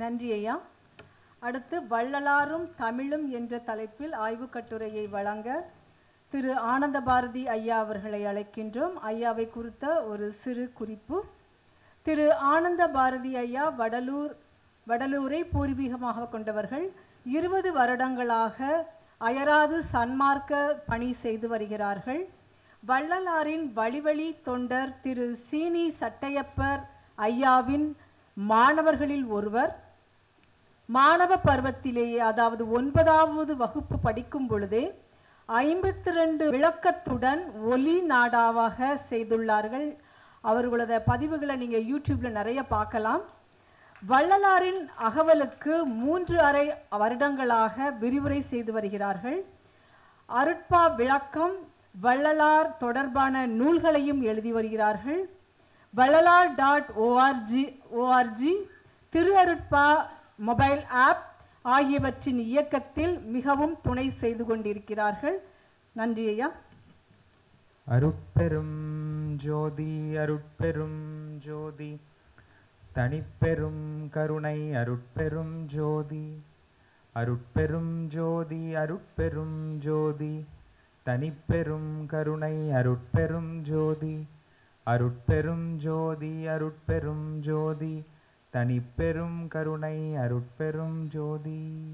நன்றி ஐயா அடுத்து வள்ளலாரும் தமிழும் என்ற தலைப்பில் ஆய்வுக் கட்டுரையை வழங்க திரு ஆனந்த பாரதி ஐயா அவர்களை அழைக்கின்றோம் ஐயாவை குறித்த ஒரு சிறு குறிப்பு திரு ஆனந்த பாரதி ஐயா வடலூர் வடலூரை பூர்வீகமாக கொண்டவர்கள் இருபது வருடங்களாக அயராது சன்மார்க்க பணி செய்து வருகிறார்கள் வள்ளலாரின் வழிவழி தொண்டர் திரு சீனி சட்டையப்பர் ஐயாவின் மாணவர்களில் ஒருவர் மாணவ பருவத்திலேயே அதாவது ஒன்பதாவது வகுப்பு படிக்கும் பொழுதே ஐம்பத்தி ரெண்டு விளக்கத்துடன் ஒலி நாடாவாக செய்துள்ளார்கள் அவர்களோட பதிவுகளை நீங்கள் யூடியூப்ல நிறைய பார்க்கலாம் வள்ளலாரின் அகவலுக்கு மூன்று அரை வருடங்களாக விரிவுரை செய்து வருகிறார்கள் அருட்பா விளக்கம் வள்ளலார் தொடர்பான நூல்களையும் எழுதி வருகிறார்கள் Vallalar dot O R G O R G Thiru Arutpa mobile app ஆகியவற்றின் இயக்கத்தில் மிகவும் துணை செய்து கொண்டிருக்கிறார்கள் நன்றி ஐயா அருட்பெரும் ஜோதி அருட்பெரும் ஜோதி தனிப்பெரும் கருணை அருட்பெரும் ஜோதி அருட்பெரும் ஜோதி அருட்பெரும் ஜோதி தனிப்பெரும் கருணை அருட்பெரும் ஜோதி அருட்பெரும் ஜோதி அருட்பெரும் ஜோதி தனிப்பெரும் கருணை அருட்பெரும் ஜோதி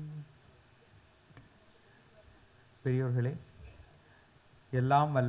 பெரியோர்களே எல்லாம் வல்ல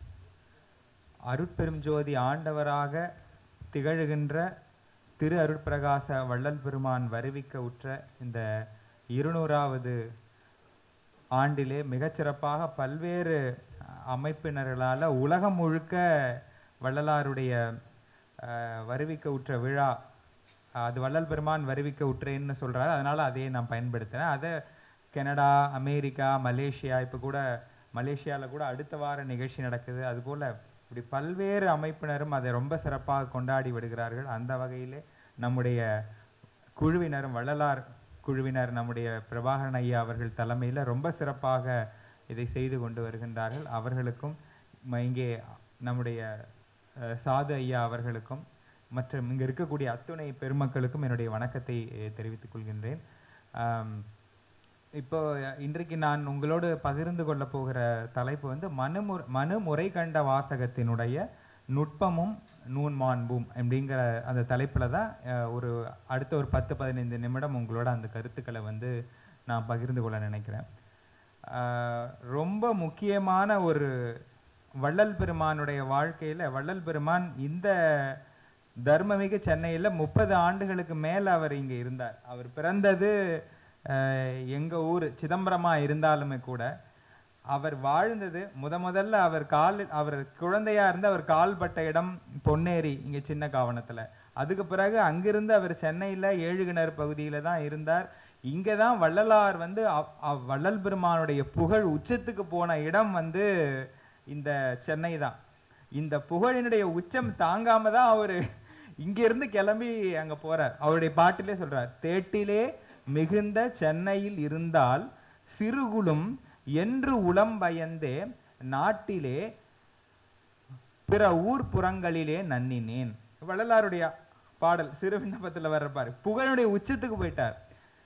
அருட்பெரும் ஜோதி ஆண்டவராக திகழுகின்ற திரு அருட்பிரகாச வள்ளல் பெருமான் வருவிக்க உற்ற இந்த இருநூறாவது ஆண்டிலே மிகச்சிறப்பாக பல்வேறு அமைப்பினர்களால் உலகம் முழுக்க வள்ளலாருடைய அஹ், வருவிக்க உற்ற விழா அது வள்ளல் பெருமான் வருவிக்க உற்றேன்னு சொல்றாரு அதனால அதையே நான் பயன்படுத்தினேன் அதை கனடா அமெரிக்கா மலேசியா இப்போ கூட மலேசியாவில் கூட அடுத்த வார நிகழ்ச்சி நடக்குது அதுபோல் இப்படி பல்வேறு அமைப்பினரும் அதை ரொம்ப சிறப்பாக கொண்டாடி விடுகிறார்கள் அந்த வகையிலே நம்முடைய குழுவினரும் வள்ளலார் குழுவினர் நம்முடைய பிரபாகரன் ஐயா அவர்கள் தலைமையில் ரொம்ப சிறப்பாக இதை செய்து கொண்டு வருகின்றார்கள் அவர்களுக்கும் ம- இங்கே நம்முடைய அஹ், சாது ஐயா அவர்களுக்கும் மற்றும் இங்கே இருக்கக்கூடிய அத்துணை பெருமக்களுக்கும் என்னுடைய வணக்கத்தை அஹ், தெரிவித்துக் கொள்கின்றேன் ஆம், இப்போ இன்றைக்கு நான் உங்களோடு பகிர்ந்து கொள்ள போகிற தலைப்பு வந்து மனுமுறை மனுமுறை கண்ட வாசகத்தினுடைய நுட்பமும் நூன் மாண்பும் அப்படிங்கிற அந்த தலைப்பில் தான் அஹ், ஒரு அடுத்த ஒரு பத்து பதினைந்து நிமிடம் உங்களோட அந்த கருத்துக்களை வந்து நான் பகிர்ந்து கொள்ள நினைக்கிறேன் ஆஹ், ரொம்ப முக்கியமான ஒரு வள்ளல் பெருமானுடைய வாழ்க்கையில வள்ளல் பெருமான் இந்த தர்மமிகு சென்னையில முப்பது ஆண்டுகளுக்கு மேல அவர் இங்க இருந்தார் அவர் பிறந்தது ஆஹ், எங்க ஊர் சிதம்பரமா இருந்தாலுமே கூட அவர் வாழ்ந்தது முத முதல்ல அவர் கால் அவர் குழந்தையா இருந்து அவர் கால்பட்ட இடம் பொன்னேரி இங்க சின்ன காவனத்துல அதுக்கு பிறகு அங்கிருந்து அவர் சென்னையில ஏழுகிணறு பகுதியில தான் இருந்தார் இங்க தான் வள்ளலார் வந்து அவ்- அவ் வள்ளல் பெருமானுடைய புகழ் உச்சத்துக்கு போன இடம் வந்து இந்த சென்னை தான் இந்த புகழினுடைய உச்சம் தாங்காம தான் அவரு இங்க இருந்து கிளம்பி அங்க போறார் அவருடைய பாட்டிலே சொல்றார் தேட்டிலே மிகுந்த சென்னையில் இருந்தால் சிறுகுளும் என்று உளம் பயந்தே நாட்டிலே பிற ஊர் புறங்களிலே நன்னினேன் வள்ளலாருடைய பாடல் சிறு விண்ணப்பத்துல வர்ற பாரு புகழுடைய உச்சத்துக்கு போயிட்டார்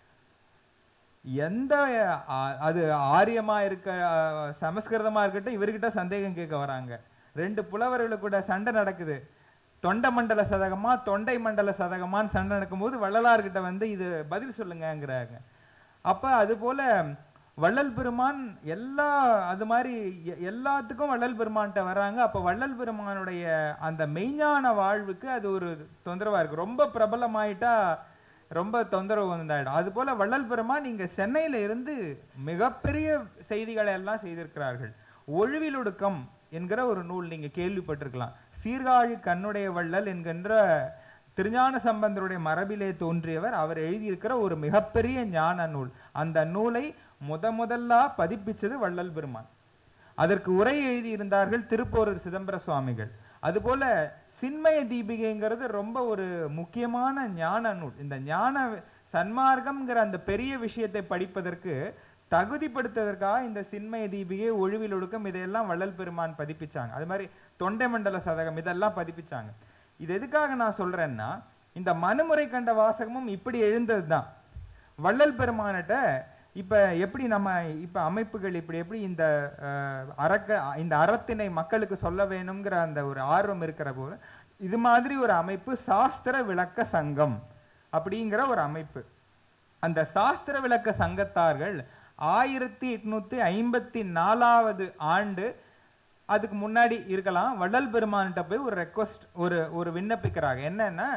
எந்த ஆ- அது ஆரியமா இருக்க ஆ, சமஸ்கிருதமா இருக்கட்டும் இவர்கிட்ட சந்தேகம் கேட்க வராங்க ரெண்டு புலவர்களுக்கு கூட சண்டை நடக்குது தொண்டை மண்டல சதகமா தொண்டை மண்டல சதகமான்னு சண்டை நடக்கும்போது வள்ளலார்கிட்ட வந்து இது பதில் சொல்லுங்கங்கிறாங்க அப்ப அது போல வள்ளல் பெருமான் எல்லா அது மாதிரி எ- எல்லாத்துக்கும் வள்ளல் பெருமான்கிட்ட வராங்க அப்ப வள்ளல் பெருமானுடைய அந்த மெய்ஞான வாழ்வுக்கு அது ஒரு தொந்தரவா இருக்கு ரொம்ப பிரபலமாயிட்டா ரொம்ப தொந்தரவு வந்தாயிடும் அது போல வள்ளல் பெருமான் இங்க சென்னையில இருந்து மிகப்பெரிய செய்திகளை எல்லாம் செய்திருக்கிறார்கள் ஒழுவிலொடுக்கம் என்கிற ஒரு நூல் நீங்க கேள்விப்பட்டிருக்கலாம் சீர்காழி கண்ணுடைய வள்ளல் என்கின்ற திருஞான சம்பந்தருடைய மரபிலே தோன்றியவர் அவர் எழுதியிருக்கிற ஒரு மிகப்பெரிய ஞான நூல் அந்த நூலை முத முதல்லா பதிப்பிச்சது வள்ளல் பெருமான் அதற்கு உரை எழுதியிருந்தார்கள் திருப்போரூர் சிதம்பர சுவாமிகள் அதுபோல சின்மய தீபிகைங்கிறது ரொம்ப ஒரு முக்கியமான ஞான நூல் இந்த ஞான சன்மார்க்கம்ங்கிற அந்த பெரிய விஷயத்தை படிப்பதற்கு தகுதிப்படுத்துவதற்காக இந்த சின்மய தீபிகை ஒழுவில் ஒழுக்கம் இதையெல்லாம் வள்ளல் பெருமான் பதிப்பிச்சாங்க அது மாதிரி தொண்டை மண்டல சதகம் இதெல்லாம் பதிப்பிச்சாங்க இது எதுக்காக நான் சொல்றேன்னா இந்த மனுமுறை கண்ட வாசகமும் இப்படி எழுந்ததுதான் வள்ளல் பெருமானிட்ட இப்ப எப்படி நம்ம இப்ப அமைப்புகள் இப்படி எப்படி இந்த அஹ், அறக்க இந்த அறத்தினை மக்களுக்கு சொல்ல வேணுங்கிற அந்த ஒரு ஆர்வம் இருக்கிற போது இது மாதிரி ஒரு அமைப்பு சாஸ்திர விளக்க சங்கம் அப்படிங்கிற ஒரு அமைப்பு அந்த சாஸ்திர விளக்க சங்கத்தார்கள் ஆயிரத்தி எட்நூத்தி ஐம்பத்தி நாலாவது ஆண்டு அதுக்கு முன்னாடி இருக்கலாம் வள்ளல் பெருமான்கிட்ட போய் ஒரு ரெக்வஸ்ட் ஒரு ஒரு விண்ணப்பிக்கிறாங்க என்னன்னா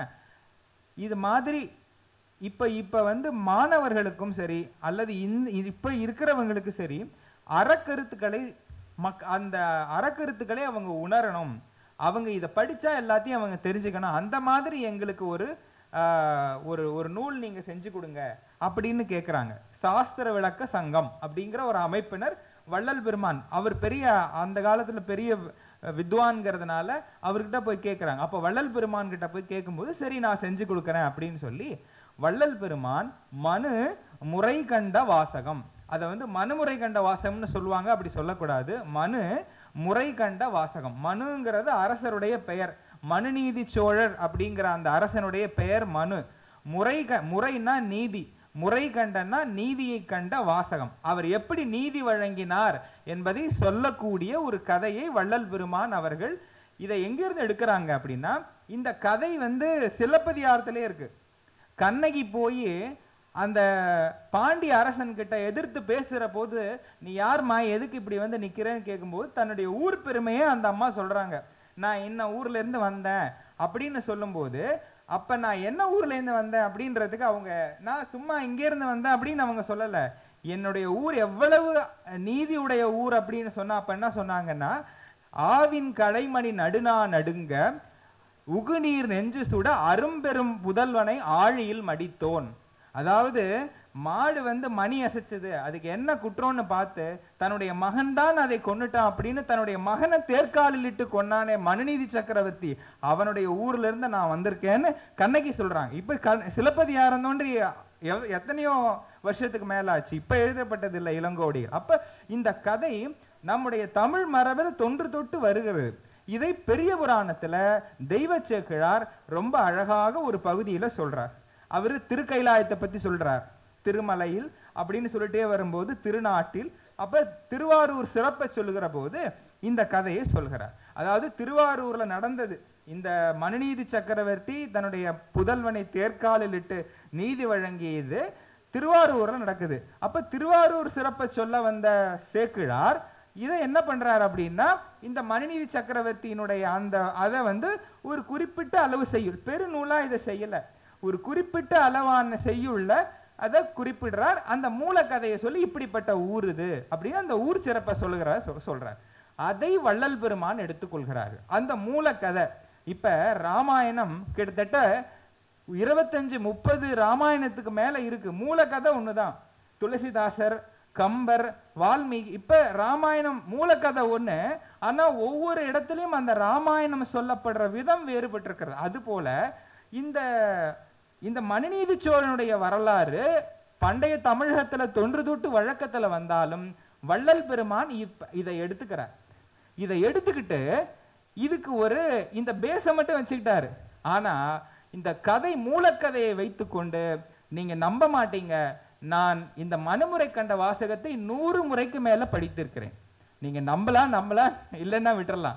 இது மாதிரி இப்ப இப்ப வந்து மாணவர்களுக்கும் சரி அல்லது இந்த இப்ப இருக்கிறவங்களுக்கு சரி அறக்கருத்துக்களை மக் அந்த அறக்கருத்துக்களை அவங்க உணரணும் அவங்க இதை படிச்சா எல்லாத்தையும் அவங்க தெரிஞ்சுக்கணும் அந்த மாதிரி எங்களுக்கு ஒரு ஆஹ், ஒரு ஒரு நூல் நீங்க செஞ்சு கொடுங்க அப்படின்னு கேக்குறாங்க சாஸ்திர விளக்க சங்கம் அப்படிங்கிற ஒரு அமைப்பினர் வள்ளல் பெருமான் அவர் பெரிய அந்த காலத்துல பெரிய வி- வித்வான்ங்கிறதுனால அவர்கிட்ட போய் கேட்குறாங்க அப்போ வள்ளல் பெருமான் கிட்ட போய் கேட்கும்போது சரி நான் செஞ்சு கொடுக்குறேன் அப்படின்னு சொல்லி வள்ளல் பெருமான் மனு முறை கண்ட வாசகம் அதை வந்து மனுமுறை கண்ட வாசகம்னு சொல்லுவாங்க அப்படி சொல்லக்கூடாது மனு முறை கண்ட வாசகம் மனுங்கிறது அரசருடைய பெயர் மனுநீதி சோழர் அப்படிங்கிற அந்த அரசனுடைய பெயர் மனு முறை க முறைன்னா நீதி முறை கண்டன்னா நீதியை கண்ட வாசகம் அவர் எப்படி நீதி வழங்கினார் என்பதை சொல்லக்கூடிய ஒரு கதையை வள்ளல் பெருமான் அவர்கள் இதை எங்கிருந்து எடுக்கிறாங்க அப்படின்னா இந்த கதை வந்து சிலப்பதிகாரத்திலே இருக்கு கண்ணகி போய் அந்த பாண்டிய அரசன் கிட்ட எதிர்த்து பேசுற போது நீ யார்மா எதுக்கு இப்படி வந்து நிக்கிறேன்னு கேட்கும்போது தன்னுடைய ஊர் பெருமையை அந்த அம்மா சொல்றாங்க நான் இன்ன ஊர்ல இருந்து வந்தேன் அப்படின்னு சொல்லும்போது அப்ப நான் என்ன ஊர்ல இருந்து வந்தேன் அப்படின்றதுக்கு அவங்க நான் சும்மா இங்க இருந்து வந்தேன் அப்படின்னு அவங்க சொல்லல என்னுடைய ஊர் எவ்வளவு நீதி உடைய ஊர் அப்படின்னு சொன்னா அப்ப என்ன சொன்னாங்கன்னா ஆவின் கடைமணி நடுநா நடுங்க உகுநீர் நெஞ்சு சுட அரும்பெரும் புதல்வனை ஆழியில் மடித்தோன் அதாவது மாடு வந்து மணி அசைச்சது அதுக்கு என்ன குற்றம்னு பார்த்து தன்னுடைய மகன்தான் அதை கொன்னுட்டான் அப்படின்னு தன்னுடைய மகனை தேர்காலில் இட்டு கொன்னானே மனுநீதி சக்கரவர்த்தி அவனுடைய ஊர்ல இருந்து நான் வந்திருக்கேன்னு கண்ணகி சொல்றாங்க இப்ப க- சிலப்பதிகாரம் தோன்றி எவ்- எத்தனையோ வருஷத்துக்கு மேல ஆச்சு இப்ப எழுதப்பட்டது இல்லை இளங்கோடிகள் அப்ப இந்த கதை நம்முடைய தமிழ் மரபில் தொன்று தொட்டு வருகிறது இதை பெரிய புராணத்துல தெய்வ சேக்கிழார் ரொம்ப அழகாக ஒரு பகுதியில சொல்றார் அவரு திருக்கைலாயத்தை பத்தி சொல்றார் திருமலையில் அப்படின்னு சொல்லிட்டே வரும்போது திருநாட்டில் அப்ப திருவாரூர் சிறப்பை சொல்லுகிற போது இந்த கதையை சொல்கிறார் அதாவது திருவாரூர்ல நடந்தது இந்த மனுநீதி சக்கரவர்த்தி தன்னுடைய புதல்வனை தேர்காலில் இட்டு நீதி வழங்கியது திருவாரூர்ல நடக்குது அப்ப திருவாரூர் சிறப்பை சொல்ல வந்த சேக்கிழார் இதை என்ன பண்றாரு அப்படின்னா இந்த மனுநீதி சக்கரவர்த்தியினுடைய அந்த அதை வந்து ஒரு குறிப்பிட்ட அளவு செய்யுள் பெருநூலா இதை செய்யல ஒரு குறிப்பிட்ட அளவான செய்யுள்ள அதை குறிப்பிடுறார் அந்த மூல கதையை சொல்லி இப்படிப்பட்ட ஊர் இது அப்படின்னு அந்த ஊர் சிறப்பை சொல்லுகிறார் சொல்- சொல்றார் அதை வள்ளல் பெருமான் எடுத்துக்கொள்கிறார் அந்த மூல கதை இப்ப ராமாயணம் கிட்டத்தட்ட இருபத்தஞ்சு முப்பது ராமாயணத்துக்கு மேல இருக்கு மூல கதை ஒண்ணுதான் துளசிதாசர் கம்பர் வால்மீகி இப்ப ராமாயணம் மூலக்கதை ஒண்ணு ஆனா ஒவ்வொரு இடத்துலயும் அந்த ராமாயணம் சொல்லப்படுற விதம் வேறுபட்டிருக்கிறது அது போல இந்த இந்த மனுநீதி சோழனுடைய வரலாறு பண்டைய தமிழகத்துல தொன்று தொட்டு வழக்கத்துல வந்தாலும் வள்ளல் பெருமான் இப்ப இதை எடுத்துக்கிறார் இதை எடுத்துக்கிட்டு இதுக்கு ஒரு இந்த பேஸை மட்டும் வச்சுக்கிட்டாரு ஆனா இந்த கதை மூலக்கதையை வைத்துக்கொண்டு நீங்க நம்ப மாட்டீங்க நான் இந்த மனுமுறை கண்ட வாசகத்தை நூறு முறைக்கு மேல படித்திருக்கிறேன் நீங்க நம்பலாம் நம்பலாம் இல்லைன்னா விட்டுறலாம்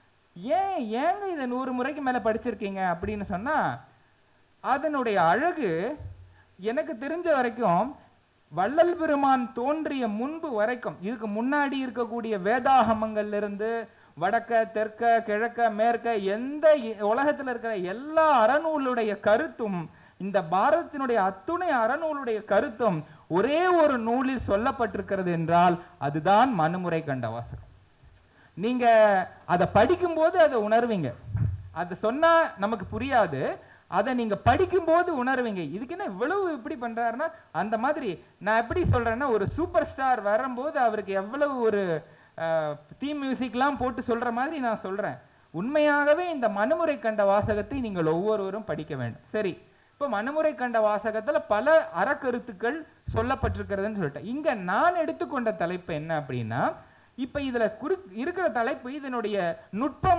ஏன் ஏங்க இதை நூறு முறைக்கு மேல படிச்சிருக்கீங்க அப்படின்னு சொன்னா அதனுடைய அழகு எனக்கு தெரிஞ்ச வரைக்கும் வள்ளல் பெருமான் தோன்றிய முன்பு வரைக்கும் இதுக்கு முன்னாடி இருக்கக்கூடிய வேதாகமங்கள்ல இருந்து வடக்க தெற்க கிழக்க மேற்க எந்த இ- உலகத்துல இருக்கிற எல்லா அறநூலுடைய கருத்தும் இந்த பாரதத்தினுடைய அத்துணை அறநூலுடைய கருத்தும் ஒரே ஒரு நூலில் சொல்லப்பட்டிருக்கிறது என்றால் அதுதான் மனுமுறை கண்ட வாசகம் நீங்க அதை படிக்கும்போது அதை உணர்வீங்க அதை சொன்னா நமக்கு புரியாது அதை நீங்க படிக்கும்போது உணர்வீங்க இதுக்கு என்ன இவ்வளவு இப்படி பண்றாருன்னா அந்த மாதிரி நான் எப்படி சொல்றேன்னா ஒரு சூப்பர் ஸ்டார் வரும்போது அவருக்கு எவ்வளவு ஒரு தீம் மியூசிக்லாம் போட்டு சொல்ற மாதிரி நான் சொல்றேன் உண்மையாகவே இந்த மனுமுறை கண்ட வாசகத்தை நீங்கள் ஒவ்வொருவரும் படிக்க வேண்டும் சரி இப்போ மனுமுறை கண்ட வாசகத்துல பல அறக்கருத்துக்கள் சொல்லப்பட்டிருக்கிறதுன்னு சொல்லிட்டேன் இங்க நான் எடுத்துக்கொண்ட தலைப்பு என்ன அப்படின்னா இப்ப இதுல குறி இருக்கிற தலைப்பு இதனுடைய நுட்பமும்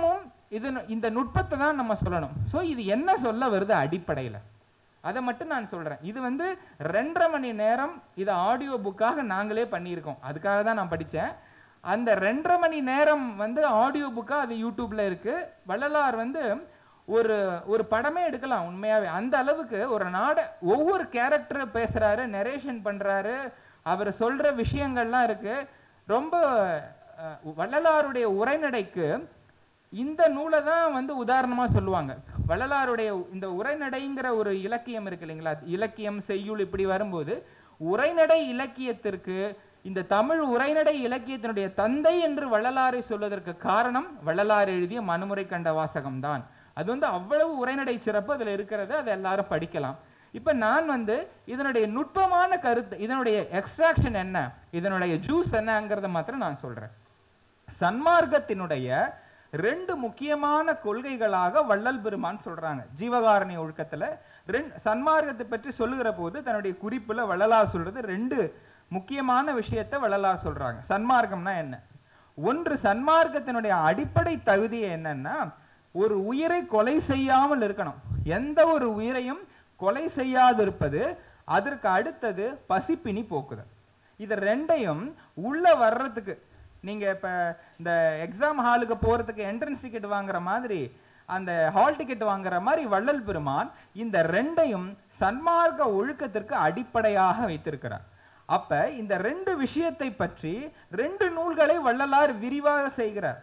இது இந்த நுட்பத்தை தான் நம்ம சொல்லணும் ஸோ இது என்ன சொல்ல வருது அடிப்படையில் அதை மட்டும் நான் சொல்றேன் இது வந்து ரெண்டரை மணி நேரம் இது ஆடியோ புக்காக நாங்களே பண்ணியிருக்கோம் அதுக்காக தான் நான் படித்தேன் அந்த ரெண்டரை மணி நேரம் வந்து ஆடியோ புக்காக அது யூடியூப்ல இருக்கு வள்ளலார் வந்து ஒரு ஒரு படமே எடுக்கலாம் உண்மையாவே அந்த அளவுக்கு ஒரு நாட ஒவ்வொரு கேரக்டர் பேசுறாரு நெரேஷன் பண்றாரு அவர் சொல்ற விஷயங்கள்லாம் இருக்கு ரொம்ப அஹ், வள்ளலாருடைய உரைநடைக்கு இந்த நூலை தான் வந்து உதாரணமா சொல்லுவாங்க வள்ளலாருடைய இந்த உரைநடைங்கிற ஒரு இலக்கியம் இருக்கு இல்லைங்களா இலக்கியம் செய்யுள் இப்படி வரும்போது உரைநடை இலக்கியத்திற்கு இந்த தமிழ் உரைநடை இலக்கியத்தினுடைய தந்தை என்று வள்ளலாரை சொல்வதற்கு காரணம் வள்ளலார் எழுதிய மனுமுறை கண்ட வாசகம் தான் அது வந்து அவ்வளவு உரைநடை சிறப்பு அதுல இருக்கிறது அதை எல்லாரும் படிக்கலாம் இப்ப நான் வந்து இதனுடைய நுட்பமான கருத்து இதனுடைய எக்ஸ்ட்ராக்ஷன் என்ன இதனுடைய ஜூஸ் என்னங்கிறத மாத்திரம் நான் சொல்றேன் சன்மார்க்கத்தினுடைய ரெண்டு முக்கியமான கொள்கைகளாக வள்ளல் பெருமான் சொல்றாங்க ஜீவகாரணி ஒழுக்கத்துல ரெண்டு சன்மார்க்கத்தை பற்றி சொல்லுகிற போது தன்னுடைய குறிப்புல வள்ளலார் சொல்றது ரெண்டு முக்கியமான விஷயத்தை வள்ளலார் சொல்றாங்க சன்மார்க்கம்னா என்ன ஒன்று சன்மார்க்கத்தினுடைய அடிப்படை தகுதி என்னன்னா ஒரு உயிரை கொலை செய்யாமல் இருக்கணும் எந்த ஒரு உயிரையும் கொலை செய்யாதிருப்பது அதற்கு அடுத்தது பசிப்பினி போக்குதல் இது ரெண்டையும் உள்ள வர்றதுக்கு நீங்க இப்ப இந்த எக்ஸாம் ஹாலுக்கு போறதுக்கு என்ட்ரன்ஸ் டிக்கெட் வாங்குற மாதிரி அந்த ஹால் டிக்கெட் வாங்குற மாதிரி வள்ளல் பெருமான் இந்த ரெண்டையும் சன்மார்க்க ஒழுக்கத்திற்கு அடிப்படையாக வைத்திருக்கிறார் அப்ப இந்த ரெண்டு விஷயத்தை பற்றி ரெண்டு நூல்களை வள்ளலார் விரிவாக செய்கிறார்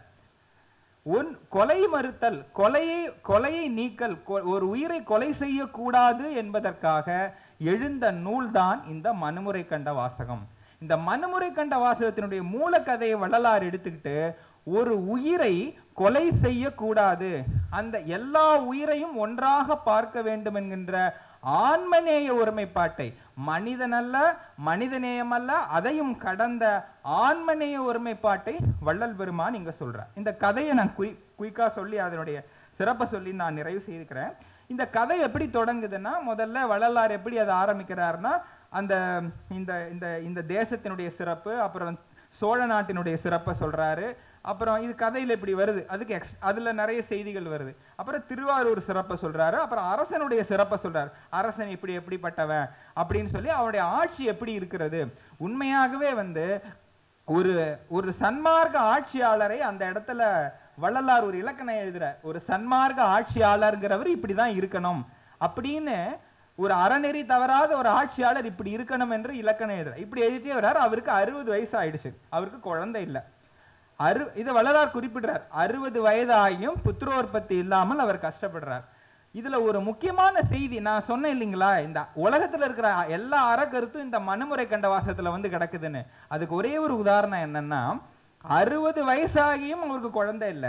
ஒன் கொலை மறுத்தல் கொலையை கொலையை நீக்கல் கொ- ஒரு உயிரை கொலை செய்யக்கூடாது என்பதற்காக எழுந்த நூல்தான் இந்த மனுமுறை கண்ட வாசகம் இந்த மனுமுறை கண்ட வாசகத்தினுடைய மூலக்கதையை வள்ளலார் எடுத்துக்கிட்டு ஒரு உயிரை கொலை செய்யக்கூடாது அந்த எல்லா உயிரையும் ஒன்றாக பார்க்க வேண்டும் என்கின்ற ஆன்மநேய ஒருமைப்பாட்டை மனிதனல்ல மனிதநேயமல்ல அதையும் கடந்த ஆன்மநேய ஒருமைப்பாட்டை வள்ளல் பெருமான் இங்க சொல்றார் இந்த கதையை நான் குய் குயிக்கா சொல்லி அதனுடைய சிறப்பை சொல்லி நான் நிறைவு செய்துக்கிறேன் இந்த கதை எப்படி தொடங்குதுன்னா முதல்ல வள்ளலார் எப்படி அதை ஆரம்பிக்கிறாருன்னா அந்த இந்த இந்த இந்த தேசத்தினுடைய சிறப்பு அப்புறம் சோழ நாட்டினுடைய சிறப்பை சொல்றாரு அப்புறம் இது கதையில இப்படி வருது அதுக்கு எக்ஸ் அதுல நிறைய செய்திகள் வருது அப்புறம் திருவாரூர் சிறப்பை சொல்றாரு அப்புறம் அரசனுடைய சிறப்பை சொல்றாரு அரசன் இப்படி எப்படிப்பட்டவன் அப்படின்னு சொல்லி அவருடைய ஆட்சி எப்படி இருக்கிறது உண்மையாகவே வந்து ஒரு ஒரு சன்மார்க்க ஆட்சியாளரை அந்த இடத்துல வள்ளலார் ஒரு இலக்கணம் எழுதுறார் ஒரு சன்மார்க்க ஆட்சியாளர்ங்கிறவர் இப்படிதான் இருக்கணும் அப்படின்னு ஒரு அறநெறி தவறாத ஒரு ஆட்சியாளர் இப்படி இருக்கணும் என்று இலக்கணம் எழுதுறார் இப்படி எழுதிட்டே வர்றார் அவருக்கு அறுபது வயசு ஆயிடுச்சு அவருக்கு குழந்தை இல்லை அறு இதை வள்ளலார் குறிப்பிடுறார் அறுபது வயதாகியும் புத்திரோற்பத்தி இல்லாமல் அவர் கஷ்டப்படுறார் இதுல ஒரு முக்கியமான செய்தி நான் சொன்னேன் இல்லைங்களா இந்த உலகத்துல இருக்கிற எல்லா அறக்கருத்தும் இந்த மனுமுறை கண்ட வாசத்துல வந்து கிடக்குதுன்னு அதுக்கு ஒரே ஒரு உதாரணம் என்னன்னா அறுபது வயசாகியும் அவருக்கு குழந்தை இல்லை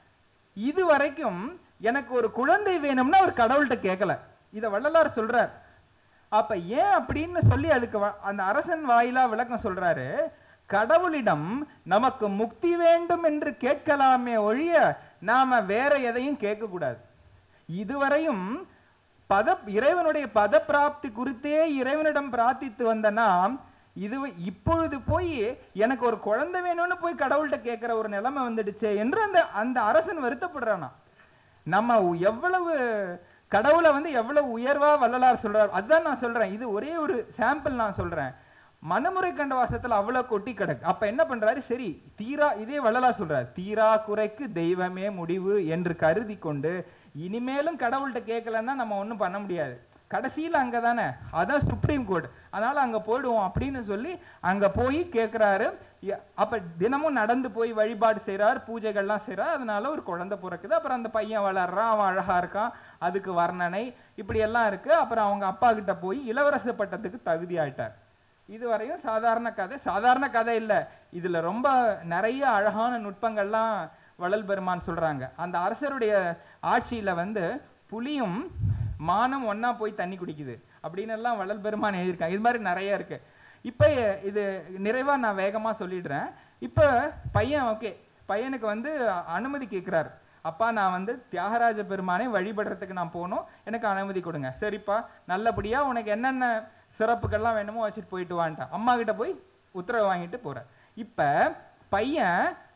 இது வரைக்கும் எனக்கு ஒரு குழந்தை வேணும்னு அவர் கடவுள்கிட்ட கேட்கல இத வள்ளலார் சொல்றார் அப்ப ஏன் அப்படின்னு சொல்லி அதுக்கு வ- அந்த அரசன் வாயிலா விளக்கம் சொல்றாரு கடவுளிடம் நமக்கு முக்தி வேண்டும் என்று கேட்கலாமே ஒழிய நாம வேற எதையும் கேட்க கூடாது இதுவரையும் பத இறைவனுடைய பத பிராப்தி குறித்தே இறைவனிடம் பிரார்த்தித்து வந்த நாம் இது இப்பொழுது போய் எனக்கு ஒரு குழந்தை வேணும்னு போய் கடவுள்கிட்ட கேட்கிற ஒரு நிலைமை வந்துடுச்சே என்று அந்த அந்த அரசன் வருத்தப்படுறானா நம்ம உ- எவ்வளவு கடவுளை வந்து எவ்வளவு உயர்வா வள்ளலார் சொல்றார் அதுதான் நான் சொல்றேன் இது ஒரே ஒரு சாம்பிள் நான் சொல்றேன் மனமுறை கண்ட வாசத்துல அவ்வளவு கொட்டி கிடக்கு அப்ப என்ன பண்றாரு சரி தீரா இதே வள்ளலார் சொல்றார் தீரா குறைக்கு தெய்வமே முடிவு என்று கருதி கொண்டு இனிமேலும் கடவுள்கிட்ட கேட்கலன்னா நம்ம ஒண்ணும் பண்ண முடியாது கடைசியில் அங்கதானே அதான் சுப்ரீம் கோர்ட் அதனால அங்க போயிடுவோம் அப்படின்னு சொல்லி அங்க போய் கேட்கிறாரு ய- அப்ப தினமும் நடந்து போய் வழிபாடு செய்றார் பூஜைகள்லாம் செய்றார் அதனால ஒரு குழந்தை பிறக்குது அப்புறம் அந்த பையன் வளர்றான் அவன் அழகா இருக்கான் அதுக்கு வர்ணனை இப்படி எல்லாம் இருக்கு அப்புறம் அவங்க அப்பா கிட்ட போய் இளவரச பட்டத்துக்கு தகுதி ஆயிட்டார் இதுவரையும் சாதாரண கதை சாதாரண கதை இல்ல இதுல ரொம்ப நிறைய அழகான நுட்பங்கள்லாம் வள்ளல் பெருமான் சொல்றாங்க அந்த அரசருடைய ஆட்சியில வந்து புலியும் மானும் ஒண்ணா போய் தண்ணி குடிக்குது அப்படின்னு எல்லாம் வள்ளல் பெருமான் எழுதியிருக்காங்க இது மாதிரி நிறைய இருக்கு இப்ப இது நிறைவா நான் வேகமா சொல்லிடுறேன் இப்ப பையன் ஓகே பையனுக்கு வந்து அனுமதி கேட்கிறார் அப்பா நான் வந்து தியாகராஜ பெருமானை வழிபடுறதுக்கு நான் போகணும் எனக்கு அனுமதி கொடுங்க சரிப்பா நல்லபடியா உனக்கு என்னென்ன சிறப்புகள்லாம் வேணுமோ வச்சுட்டு போயிட்டு வான்ட்டான் அம்மா கிட்ட போய் உத்தரவு வாங்கிட்டு போற இப்ப பையன்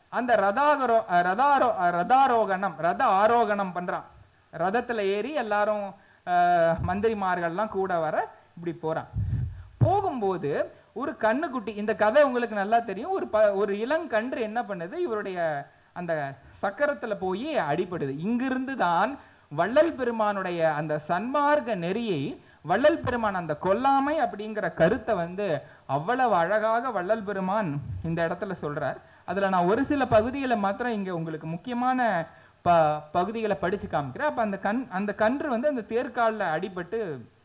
அந்த ரதாகரோ அஹ் ரதாரோ அஹ் ரதாரோகணம் ரத ஆரோகணம் பண்றான் ரதத்துல ஏறி எல்லாரும் அஹ், மந்திரிமார்கள்லாம் கூட வர இப்படி போறான் போகும்போது ஒரு கண்ணுக்குட்டி இந்த கதை உங்களுக்கு நல்லா தெரியும் ஒரு ப ஒரு இளங்கன்று என்ன பண்ணுது இவருடைய அந்த சக்கரத்துல போய் அடிபடுது இங்கிருந்து தான் வள்ளல் பெருமானுடைய அந்த சன்மார்க்க நெறியை வள்ளல் பெருமான் அந்த கொல்லாமை அப்படிங்கிற கருத்தை வந்து அவ்வளவு அழகாக வள்ளல் பெருமான் இந்த இடத்துல சொல்றார் அதுல நான் ஒரு சில பகுதிகளை மாத்திரம் இங்க உங்களுக்கு முக்கியமான ப பகுதிகளை படிச்சு காமிக்கிறேன் அப்ப அந்த கண் அந்த கன்று வந்து அந்த தேர்காலில் அடிபட்டு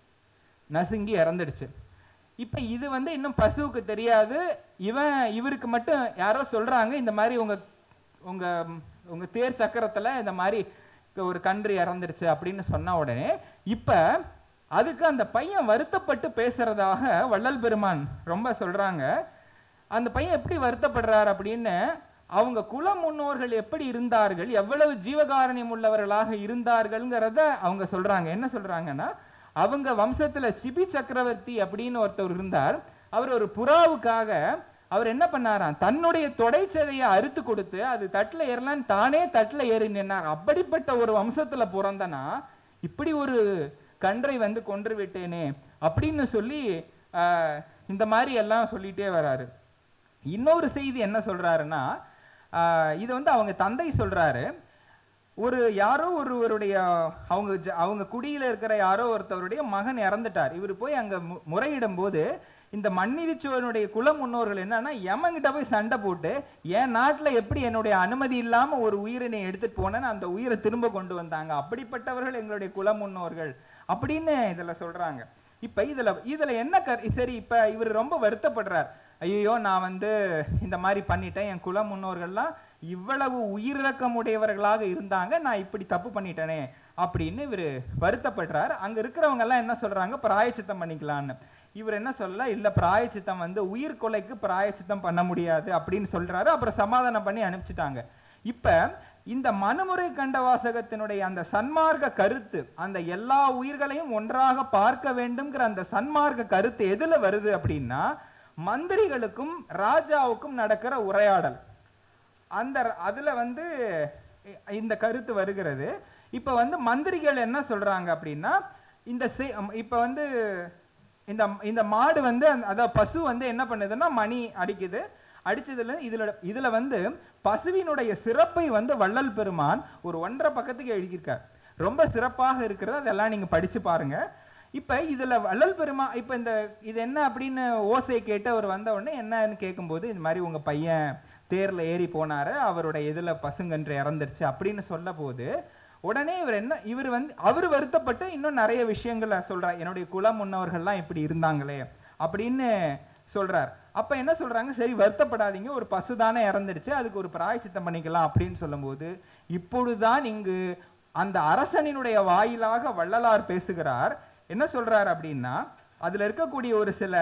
நசுங்கி இறந்துடுச்சு இப்ப இது வந்து இன்னும் பசுவுக்கு தெரியாது இவன் இவருக்கு மட்டும் யாரோ சொல்றாங்க இந்த மாதிரி உங்க உங்க உங்க தேர் சக்கரத்துல இந்த மாதிரி ஒரு கன்று இறந்துடுச்சு அப்படின்னு சொன்ன உடனே இப்ப அதுக்கு அந்த பையன் வருத்தப்பட்டு பேசுறதாக வள்ளல் பெருமான் ரொம்ப சொல்றாங்க அந்த பையன் எப்படி வருத்தப்படுறார் அப்படின்னு அவங்க குல முன்னோர்கள் எப்படி இருந்தார்கள் எவ்வளவு ஜீவகாரணியம் உள்ளவர்களாக இருந்தார்கள்ங்கிறத அவங்க சொல்றாங்க என்ன சொல்றாங்கன்னா அவங்க வம்சத்துல சிபி சக்கரவர்த்தி அப்படின்னு ஒருத்தர் இருந்தார் அவர் ஒரு புறாவுக்காக அவர் என்ன பண்ணாராம் தன்னுடைய தொடைச்சதையை அறுத்து கொடுத்து அது தட்டுல ஏறலான்னு தானே தட்டுல ஏறி நின்னார் அப்படிப்பட்ட ஒரு வம்சத்துல பிறந்தனா இப்படி ஒரு கன்றை வந்து கொன்று விட்டேனே அப்படின்னு சொல்லி ஆஹ், இந்த மாதிரி எல்லாம் சொல்லிட்டே வராரு இன்னொரு செய்தி என்ன சொல்றாருன்னா ஆஹ், இது வந்து அவங்க தந்தை சொல்றாரு ஒரு யாரோ ஒருவருடைய அவங்க ஜ- அவங்க குடியில இருக்கிற யாரோ ஒருத்தவருடைய மகன் இறந்துட்டார் இவர் போய் அங்க மு- முறையிடும் போது இந்த மன்னிதிச்சோனுடைய குல முன்னோர்கள் என்னன்னா யமன்கிட்ட போய் சண்டை போட்டு என் நாட்டுல எப்படி என்னுடைய அனுமதி இல்லாம ஒரு உயிரினை எடுத்துட்டு போனேன்னு அந்த உயிரை திரும்ப கொண்டு வந்தாங்க அப்படிப்பட்டவர்கள் எங்களுடைய குல முன்னோர்கள் அப்படின்னு இதுல சொல்றாங்க இப்ப இதுல இதுல என்ன கரு சரி இப்ப இவர் ரொம்ப வருத்தப்படுறார் ஐயோ நான் வந்து இந்த மாதிரி பண்ணிட்டேன் என் குல முன்னோர்கள்லாம் இவ்வளவு உயிரிழக்கம் உடையவர்களாக இருந்தாங்க நான் இப்படி தப்பு பண்ணிட்டேனே அப்படின்னு இவர் வருத்தப்படுறார் அங்க இருக்கிறவங்க எல்லாம் என்ன சொல்றாங்க பிராயச்சித்தம் பண்ணிக்கலான்னு இவர் என்ன சொல்ல இல்ல பிராயச்சித்தம் வந்து உயிர் கொலைக்கு பிராயச்சித்தம் பண்ண முடியாது அப்படின்னு சொல்றாரு அப்புறம் சமாதானம் பண்ணி அனுப்பிச்சிட்டாங்க இப்ப இந்த மனுமுறை கண்ட வாசகத்தினுடைய அந்த சன்மார்க்க கருத்து அந்த எல்லா உயிர்களையும் ஒன்றாக பார்க்க வேண்டும்ங்கிற அந்த சன்மார்க்க கருத்து எதுல வருது அப்படின்னா மந்திரிகளுக்கும் ராஜாவுக்கும் நடக்கிற உரையாடல் அந்த அதுல வந்து இ- இந்த கருத்து வருகிறது இப்ப வந்து மந்திரிகள் என்ன சொல்றாங்க அப்படின்னா இந்த செ- இப்ப வந்து இந்த இந்த மாடு வந்து அந்த- அதாவது பசு வந்து என்ன பண்ணுதுன்னா மணி அடிக்குது அடிச்சதுல இதுல இதுல வந்து பசுவினுடைய சிறப்பை வந்து வள்ளல் பெருமான் ஒரு ஒன்றரை பக்கத்துக்கு எழுதியிருக்கார் ரொம்ப சிறப்பாக இருக்கிறது அதெல்லாம் நீங்க படிச்சு பாருங்க இப்ப இதுல வள்ளல் பெருமா இப்ப இந்த இது என்ன அப்படின்னு ஓசை கேட்டு அவர் வந்த உடனே என்னன்னு கேட்கும்போது இந்த மாதிரி உங்க பையன் தேர்ல ஏறி போனாரு அவருடைய இதுல பசுங்கன்று இறந்துருச்சு அப்படின்னு சொல்ல போது உடனே இவர் என்ன இவர் வந்து அவர் வருத்தப்பட்டு இன்னும் நிறைய விஷயங்களை சொல்றார் என்னுடைய குல முன்னவர்கள்லாம் இப்படி இருந்தாங்களே அப்படின்னு சொல்றார் அப்ப என்ன சொல்றாங்க சரி வருத்தப்படாதீங்க ஒரு பசு தானே இறந்துடுச்சு அதுக்கு ஒரு பிராயச்சித்தம் பண்ணிக்கலாம் அப்படின்னு சொல்லும்போது இப்பொழுதுதான் இங்கு அந்த அரசனினுடைய வாயிலாக வள்ளலார் பேசுகிறார் என்ன சொல்றார் அப்படின்னா அதுல இருக்கக்கூடிய ஒரு சில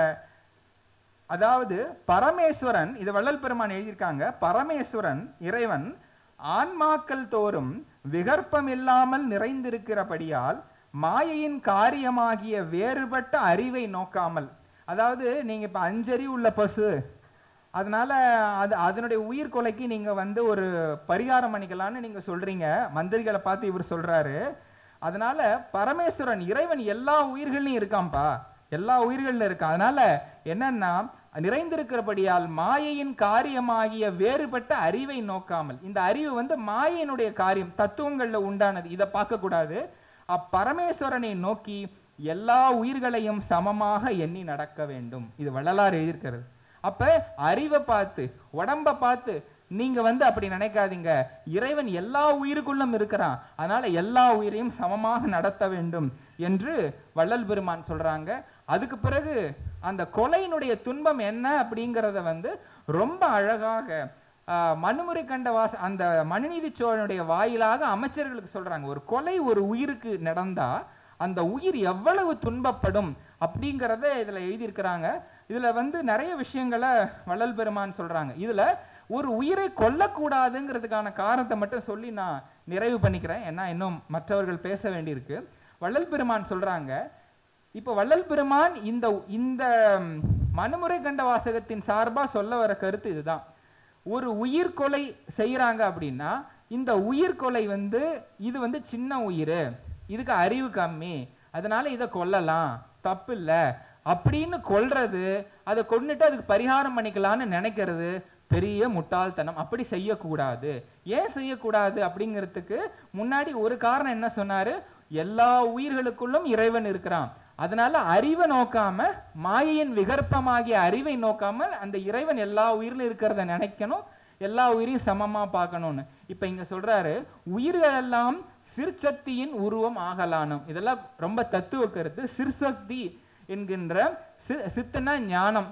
அதாவது பரமேஸ்வரன் இது வள்ளல் பெருமான் எழுதியிருக்காங்க பரமேஸ்வரன் இறைவன் ஆன்மாக்கள் தோறும் விகற்பம் இல்லாமல் நிறைந்திருக்கிறபடியால் மாயையின் காரியமாகிய வேறுபட்ட அறிவை நோக்காமல் அதாவது நீங்க இப்ப அஞ்சறிவு உள்ள பசு அதனால அது அதனுடைய உயிர் கொலைக்கு நீங்க வந்து ஒரு பரிகாரம் பண்ணிக்கலாம்னு நீங்க சொல்றீங்க மந்திரிகளை பார்த்து இவர் சொல்றாரு அதனால பரமேஸ்வரன் இறைவன் எல்லா உயிர்கள்லையும் இருக்கான்பா எல்லா உயிர்கள்ல இருக்கான் அதனால என்னன்னா நிறைந்திருக்கிறபடியால் மாயையின் காரியமாகிய வேறுபட்ட அறிவை நோக்காமல் இந்த அறிவு வந்து மாயையினுடைய காரியம் தத்துவங்கள்ல உண்டானது இதை பார்க்க கூடாது அப்பரமேஸ்வரனை நோக்கி எல்லா உயிர்களையும் சமமாக எண்ணி நடக்க வேண்டும் இது வள்ளலார் எழுதியிருக்கிறது அப்ப அறிவை பார்த்து உடம்ப பார்த்து நீங்க வந்து அப்படி நினைக்காதீங்க இறைவன் எல்லா உயிருக்குள்ளும் இருக்கிறான் அதனால எல்லா உயிரையும் சமமாக நடத்த வேண்டும் என்று வள்ளல் பெருமான் சொல்றாங்க அதுக்கு பிறகு அந்த கொலையினுடைய துன்பம் என்ன அப்படிங்கிறத வந்து ரொம்ப அழகாக ஆஹ், மனுமுறை கண்ட வாச அந்த மனுநீதி சோழனுடைய வாயிலாக அமைச்சர்களுக்கு சொல்றாங்க ஒரு கொலை ஒரு உயிருக்கு நடந்தா அந்த உயிர் எவ்வளவு துன்பப்படும் அப்படிங்கிறத இதுல எழுதியிருக்கிறாங்க இதுல வந்து நிறைய விஷயங்களை வள்ளல் பெருமான் சொல்றாங்க இதுல ஒரு உயிரை கொல்லக்கூடாதுங்கிறதுக்கான காரணத்தை மட்டும் சொல்லி நான் நிறைவு பண்ணிக்கிறேன் ஏன்னா இன்னும் மற்றவர்கள் பேச வேண்டியிருக்கு வள்ளல் பெருமான் சொல்றாங்க இப்போ வள்ளல் பெருமான் இந்த இந்த ம், மனுமுறை கண்ட வாசகத்தின் சார்பா சொல்ல வர கருத்து இதுதான் ஒரு உயிர் கொலை செய்யறாங்க அப்படின்னா இந்த உயிர் கொலை வந்து இது வந்து சின்ன உயிர் இதுக்கு அறிவு கம்மி அதனால இதை கொல்லலாம் தப்பு இல்ல அப்படின்னு கொல்றது அதை கொன்னுட்டு அதுக்கு பரிகாரம் பண்ணிக்கலாம்னு நினைக்கிறது பெரிய முட்டாள்தனம் அப்படி செய்யக்கூடாது ஏன் செய்யக்கூடாது அப்படிங்கிறதுக்கு முன்னாடி ஒரு காரணம் என்ன சொன்னாரு எல்லா உயிர்களுக்குள்ளும் இறைவன் இருக்கிறான் அதனால அறிவை நோக்காம மாயையின் விகற்பமாகிய அறிவை நோக்காம அந்த இறைவன் எல்லா உயிரிலும் இருக்கிறத நினைக்கணும் எல்லா உயிரையும் சமமா பார்க்கணும்னு இப்ப இங்க சொல்றாரு உயிர்கள் எல்லாம் சிற்சக்தியின் உருவம் ஆகலானும் இதெல்லாம் ரொம்ப தத்துவ கருத்து சிற்சக்தி என்கின்ற சி- சித்துனா ஞானம்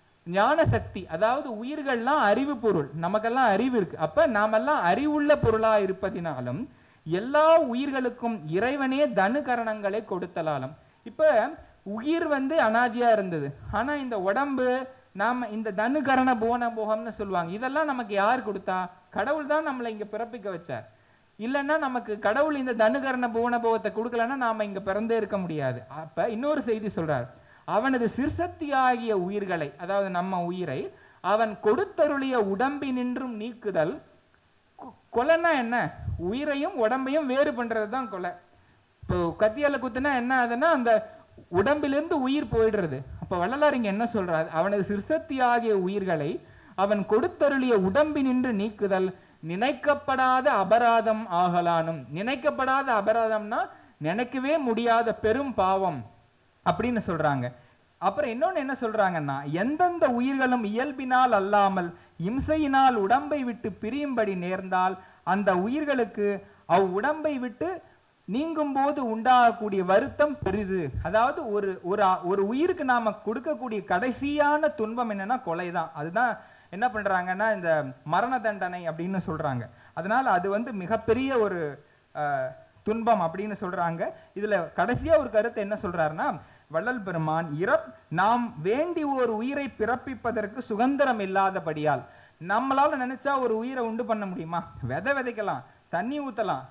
ஞான சக்தி அதாவது உயிர்கள்லாம் அறிவு பொருள் நமக்கெல்லாம் அறிவு இருக்கு அப்ப நாமெல்லாம் அறிவுள்ள பொருளா இருப்பதினாலும் எல்லா உயிர்களுக்கும் இறைவனே தனு கரணங்களை கொடுத்தலாலும் இப்ப உயிர் வந்து அனாதியா இருந்தது ஆனா இந்த உடம்பு நாம இந்த தனு கரண போன போகம்னு சொல்லுவாங்க இதெல்லாம் நமக்கு யார் கொடுத்தா கடவுள் தான் நம்மளை இங்க பிறப்பிக்க வச்சார் இல்லைன்னா நமக்கு கடவுள் இந்த தனுகரண புவன போகத்தை கொடுக்கலன்னா நாம இங்க பிறந்தே இருக்க முடியாது அப்ப இன்னொரு செய்தி சொல்றார் அவனது சிற்சக்தியாகிய உயிர்களை அதாவது நம்ம உயிரை அவன் கொடுத்தருளிய உடம்பினின்றும் நீக்குதல் கொ- கொலைன்னா என்ன உயிரையும் உடம்பையும் வேறு பண்றது தான் கொலை இப்போ கத்தியால குத்துனா என்ன ஆகுதுன்னா அந்த உடம்பிலிருந்து உயிர் போயிடுறது அப்ப வள்ளலார் இங்க என்ன சொல்றார் அவனது சிற்சக்தியாகிய உயிர்களை அவன் கொடுத்தருளிய உடம்பினின்று நீக்குதல் நினைக்கப்படாத அபராதம் ஆகலானும் நினைக்கப்படாத அபராதம்னா நினைக்கவே முடியாத பெரும் பாவம் அப்படின்னு சொல்றாங்க அப்புறம் இன்னொன்னு என்ன சொல்றாங்கன்னா எந்தெந்த உயிர்களும் இயல்பினால் அல்லாமல் இம்சையினால் உடம்பை விட்டு பிரியும்படி நேர்ந்தால் அந்த உயிர்களுக்கு அவ் உடம்பை விட்டு நீங்கும் போது உண்டாகக்கூடிய வருத்தம் பெரிது அதாவது ஒரு ஒரு ஆ- ஒரு உயிருக்கு நாம கொடுக்கக்கூடிய கடைசியான துன்பம் என்னன்னா கொலை தான் அதுதான் என்ன பண்றாங்கன்னா இந்த மரண தண்டனை அப்படின்னு சொல்றாங்க அதனால அது வந்து மிகப்பெரிய ஒரு அஹ், துன்பம் அப்படின்னு சொல்றாங்க இதுல கடைசியா ஒரு கருத்து என்ன சொல்றாருன்னா வள்ளல் பெருமான் இறப் நாம் வேண்டி ஒரு உயிரை பிறப்பிப்பதற்கு சுதந்திரம் இல்லாதபடியால் நம்மளால நினைச்சா ஒரு உயிரை உண்டு பண்ண முடியுமா விதை விதைக்கலாம் தண்ணி ஊத்தலாம்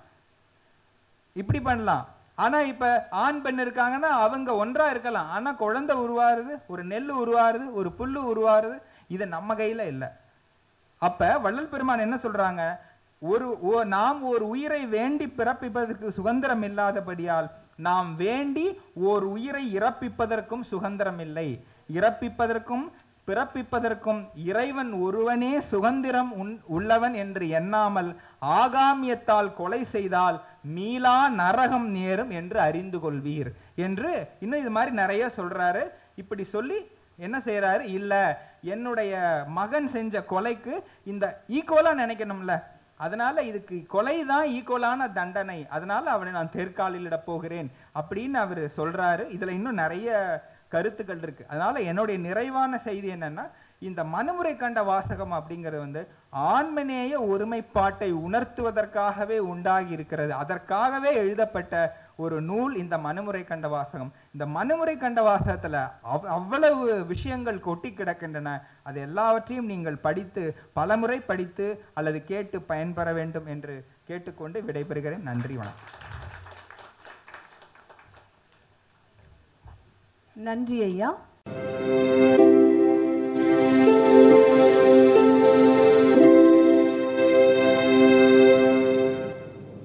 இப்படி பண்ணலாம் ஆனா இப்ப ஆண் பெண் இருக்காங்கன்னா அவங்க ஒன்றா இருக்கலாம் ஆனா குழந்தை உருவாருது ஒரு நெல் உருவாருது ஒரு புல்லு உருவாருது இது நம்ம கையில இல்ல அப்ப வள்ளல் பெருமான் என்ன சொல்றாங்க ஒரு ஓ- நாம் ஒரு உயிரை வேண்டி பிறப்பிப்பதற்கு சுதந்திரம் இல்லாதபடியால் நாம் வேண்டி ஓர் உயிரை இறப்பிப்பதற்கும் சுதந்திரம் இல்லை இறப்பிப்பதற்கும் பிறப்பிப்பதற்கும் இறைவன் ஒருவனே சுதந்திரம் உன்- உள்ளவன் என்று எண்ணாமல் ஆகாமியத்தால் கொலை செய்தால் மீளா நரகம் நேரும் என்று அறிந்து கொள்வீர் என்று இன்னும் இது மாதிரி நிறைய சொல்றாரு இப்படி சொல்லி என்ன செய்யறாரு இல்ல என்னுடைய மகன் செஞ்ச கொலைக்கு இந்த ஈக்குவலா நினைக்கணும்ல அதனால இதுக்கு கொலை தான் ஈக்குவலான தண்டனை அதனால அவனை நான் தேர்காலிலிட போகிறேன் அப்படின்னு அவர் சொல்றாரு இதுல இன்னும் நிறைய கருத்துக்கள் இருக்கு அதனால என்னுடைய நிறைவான செய்தி என்னன்னா இந்த மனுமுறை கண்ட வாசகம் அப்படிங்கிறது வந்து ஆன்மநேய ஒருமைப்பாட்டை உணர்த்துவதற்காகவே உண்டாகி இருக்கிறது அதற்காகவே எழுதப்பட்ட ஒரு நூல் இந்த மனுமுறை கண்ட வாசகம் இந்த மனுமுறை கண்ட வாசகத்துல அவ் அவ்வளவு விஷயங்கள் கொட்டி கிடக்கின்றன அது எல்லாவற்றையும் நீங்கள் படித்து பலமுறை படித்து அல்லது கேட்டு பயன்பெற வேண்டும் என்று கேட்டுக்கொண்டு விடைபெறுகிறேன் நன்றி வணக்கம் நன்றி ஐயா